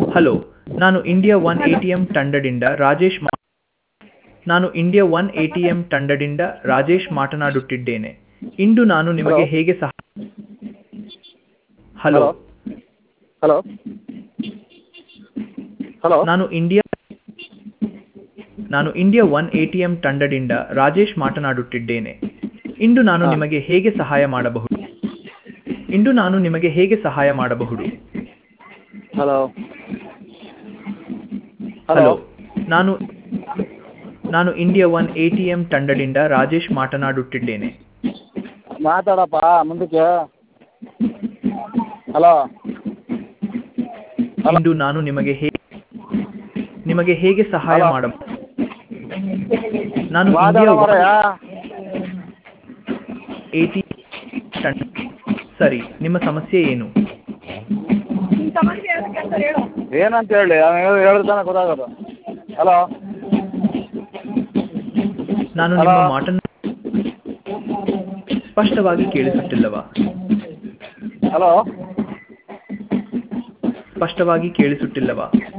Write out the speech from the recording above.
Hello ನಾನು India one A T M ತಂಡದಿಂದ ರಾಜೇಶ್ ಮಾ ನಾನು India one A T M ತಂಡದಿಂದ ರಾಜೇಶ್ ಮಾತನಾಡುತ್ತಿದ್ದೇನೆ ಇಂದು ನಾನು ನಿಮಗೆ Hello. ಹೇಗೆ ಸಹ ಹಲೋ ಹಲೋ ಹಲೋ ನಾನು ಇಂಡಿಯಾ ನಾನು India one A T M ತಂಡದಿಂದ ರಾಜೇಶ್ ಮಾತನಾಡುತ್ತಿದ್ದೇನೆ ಇಂದು ನಾನು ಹಾ. ನಿಮಗೆ ಹೇಗೆ ಸಹಾಯ ಮಾಡಬಹುದು ಇಂದು ನಾನು ನಿಮಗೆ ಹೇಗೆ ಸಹಾಯ ಮಾಡಬಹುದು ಹಲೋ ಹಲೋ ನಾನು ನಾನು India one A T M ತಂಡದಿಂದ ರಾಜೇಶ್ ಮಾತನಾಡುತ್ತಿದ್ದೇನೆ ಮಾತಾಡಪ್ಪ ಮುಂದಕ್ಕೆ ಹಲೋ ಹಲೋ ಇಂದು ನಾನು ನಿಮಗೆ ಹೇಗೆ ನಿಮಗೆ ಹೇಗೆ ಸಹಾಯ ಹಲೋ. ಮಾಡಬಹುದು ನಾನು ಮಾತಾಡ ಇಂಡಿಯಾ ಮಾರಾಯ ಎ ಟಿ ತಂಡ ಸರಿ ನಿಮ್ಮ ಸಮಸ್ಯೆ ಏನು ಏನಂತ ಹೇಳಿ ಅವ್ನು ಹೇಳ್ತಾನೆ ಗೊತ್ತಾಗೋದು ಹಲೋ ನಾನು ಹಲೋ. ನಿಮ್ಮ ಮಾತನ್ನು ಸ್ಪಷ್ಟವಾಗಿ ಕೇಳಿಸುತ್ತಿಲ್ಲವಾ ಹಲೋ ಸ್ಪಷ್ಟವಾಗಿ ಕೇಳಿಸುತ್ತಿಲ್ಲವಾ